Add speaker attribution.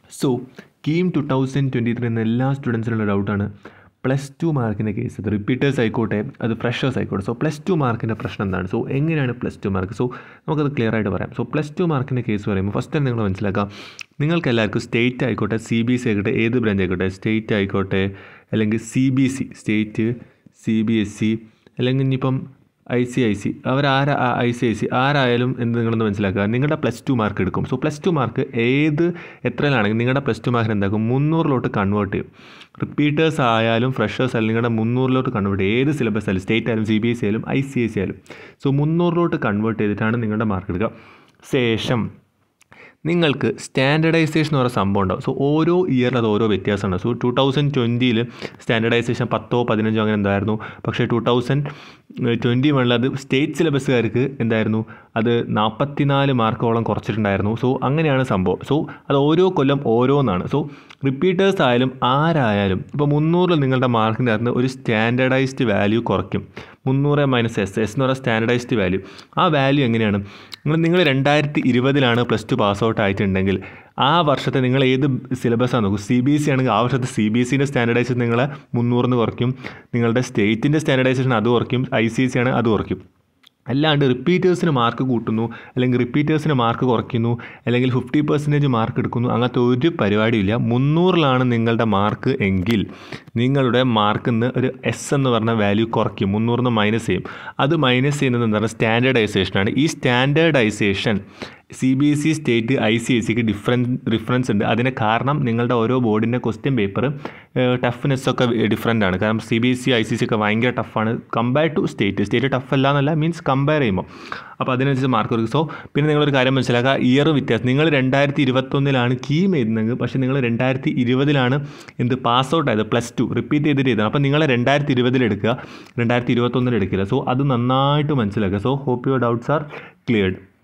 Speaker 1: so KEAM two thousand twenty three എന്ന എല്ലാ സ്റ്റുഡൻസിനുള്ള ഡൗട്ടാണ് പ്ലസ് ടു മാർക്കിൻ്റെ കേസ് അത് റിപ്പീറ്റേഴ്സ് ആയിക്കോട്ടെ അത് ഫ്രഷേഴ്സ് ആയിക്കോട്ടെ സോ പ്ലസ് ടു മാർക്കിൻ്റെ പ്രശ്നം എന്താണ് സോ എങ്ങനെയാണ് പ്ലസ് ടു മാർക്ക് സോ നമുക്കത് ക്ലിയർ ആയിട്ട് പറയാം സോ പ്ലസ് ടു മാർക്കിൻ്റെ കേസ് പറയുമ്പോൾ ഫസ്റ്റ് തന്നെ നിങ്ങൾ മനസ്സിലാക്കാം നിങ്ങൾക്ക് എല്ലാവർക്കും സ്റ്റേറ്റ് ആയിക്കോട്ടെ സി ബി സി ആയിക്കോട്ടെ ഏത് ബ്രാഞ്ച് ആയിക്കോട്ടെ സ്റ്റേറ്റ് ആയിക്കോട്ടെ അല്ലെങ്കിൽ C B C state C B S C അല്ലെങ്കിൽ ഇനിയിപ്പം ഐ സി ഐ സി അവരാര ഐ സി ഐ സി ആരായാലും എന്ന് നിങ്ങളൊന്ന് മനസ്സിലാക്കുക നിങ്ങളുടെ പ്ലസ് ടു മാർക്ക് എടുക്കും സോ പ്ലസ് ടു മാർക്ക് ഏത് എത്രയിലാണെങ്കിൽ നിങ്ങളുടെ പ്ലസ് ടു മാർക്കിന് എന്താക്കും മുന്നൂറിലോട്ട് കൺവേർട്ട് ചെയ്യും റിപ്പീറ്റേഴ്സ് ആയാലും ഫ്രഷേഴ്സ് ആയാലും നിങ്ങളുടെ മുന്നൂറിലോട്ട് കൺവേർട്ട് ചെയ്യും ഏത് സിലബസ് ആയാലും സ്റ്റേറ്റ് ആയാലും സി ബി എസ് സി ആയാലും ഐ സി ഐ സി ആയാലും സോ മുന്നൂറിലോട്ട് കൺവേർട്ട് ചെയ്തിട്ടാണ് നിങ്ങളുടെ മാർക്ക് എടുക്കുക ശേഷം നിങ്ങൾക്ക് സ്റ്റാൻഡർഡൈസേഷൻ എന്ന് പറയുന്ന സംഭവം ഉണ്ടാവും സോ ഓരോ ഇയറിൽ അത് ഓരോ വ്യത്യാസമാണ് സോ ടു തൗസൻഡ് ട്വൻറ്റിയിൽ സ്റ്റാൻഡർഡൈസേഷൻ പത്തോ പതിനഞ്ചോ അങ്ങനെ എന്തായിരുന്നു പക്ഷേ ടു തൗസൻഡ് ട്വൻറ്റി വണ്ണിൽ അത് സ്റ്റേറ്റ് സിലബസുകാർക്ക് എന്തായിരുന്നു അത് നാൽപ്പത്തിനാല് മാർക്കോളം കുറച്ചിട്ടുണ്ടായിരുന്നു സോ അങ്ങനെയാണ് സംഭവം സോ അത് ഓരോ കൊല്ലം ഓരോന്നാണ് സോ റിപ്പീറ്റേഴ്സ് ആയാലും ആരായാലും ഇപ്പോൾ മുന്നൂറിൽ നിങ്ങളുടെ മാർക്കിൻ്റെ അകത്ത് ഒരു സ്റ്റാൻഡർഡൈസ്ഡ് വാല്യൂ കുറയ്ക്കും മുന്നൂറ് മൈനസ് എസ് എസ് എന്ന് പറയുന്ന സ്റ്റാൻഡർഡൈസ്ഡ് വാല്യൂ ആ വാല്യൂ എങ്ങനെയാണ് നിങ്ങൾ നിങ്ങൾ രണ്ടായിരത്തി ഇരുപതിലാണ് പ്ലസ് ടു പാസ് ഔട്ട് ആയിട്ടുണ്ടെങ്കിൽ ആ വർഷത്തെ നിങ്ങൾ ഏത് സിലബസാണ് നോക്കും സി ബി എസ് സി ആണെങ്കിൽ ആ വർഷത്തെ സി ബി എസ് സിൻ്റെ സ്റ്റാൻഡർഡൈസേഷൻ നിങ്ങളെ മുന്നൂറിന് കുറയ്ക്കും നിങ്ങളുടെ സ്റ്റേറ്റിൻ്റെ സ്റ്റാൻഡർഡൈസേഷൻ അത് കുറയ്ക്കും ഐ സി എസ് സി ആണ് അത് കുറയ്ക്കും അല്ലാണ്ട് റിപ്പീറ്റേഴ്സിന് മാർക്ക് കൂട്ടുന്നു അല്ലെങ്കിൽ റിപ്പീറ്റേഴ്സിന് മാർക്ക് കുറയ്ക്കുന്നു അല്ലെങ്കിൽ ഫിഫ്റ്റി പെർസെൻറ്റേജ് മാർക്ക് എടുക്കുന്നു അങ്ങനത്തെ ഒരു പരിപാടിയില്ല മുന്നൂറിലാണ് നിങ്ങളുടെ മാർക്ക് എങ്കിൽ നിങ്ങളുടെ മാർക്കിൽ നിന്ന് ഒരു എസ് എന്ന് പറഞ്ഞ വാല്യൂ കുറയ്ക്കും മുന്നൂറിന് മൈനസ് ചെയ്യും അത് മൈനസ് ചെയ്യുന്നത് എന്താണ് സ്റ്റാൻഡേർഡൈസേഷനാണ് ഈ standardisation C B S E state I C S സിക്ക് ഡിഫറൻസ് ഡിഫറൻസ് ഉണ്ട് അതിന് കാരണം നിങ്ങളുടെ ഓരോ ബോർഡിൻ്റെ ക്വസ്റ്റ്യൻ പേപ്പർ ടഫ്നെസ് ഒക്കെ ഡിഫറൻ്റ് ആണ് കാരണം C B S C I C C ഒക്കെ ഭയങ്കര ടഫാണ് compare to state state tough അല്ല എന്നല്ല മീൻസ് കമ്പയർ ചെയ്യുമ്പോൾ അപ്പോൾ അതിനനുസരിച്ച് മാർക്ക് കൊടുക്കും സോ പിന്നെ നിങ്ങളൊരു കാര്യം മനസ്സിലാക്കുക ഇയർ വ്യത്യാസം നിങ്ങൾ രണ്ടായിരത്തി ഇരുപത്തൊന്നിലാണ് കീം എഴുതുന്നെങ്കിൽ പക്ഷേ നിങ്ങൾ രണ്ടായിരത്തി ഇരുപതിലാണ് എന്ത് പാസ് ഔട്ട് ആയത് പ്ലസ് ടു റിപ്പീറ്റ് ചെയ്തിട്ട് ചെയ്തത് അപ്പോൾ നിങ്ങൾ രണ്ടായിരത്തി ഇരുപതിൽ എടുക്കുക രണ്ടായിരത്തി ഇരുപത്തൊന്നിൽ എടുക്കില്ല സോ അത് നന്നായിട്ട് മനസ്സിലാക്കുക so hope your doubts are cleared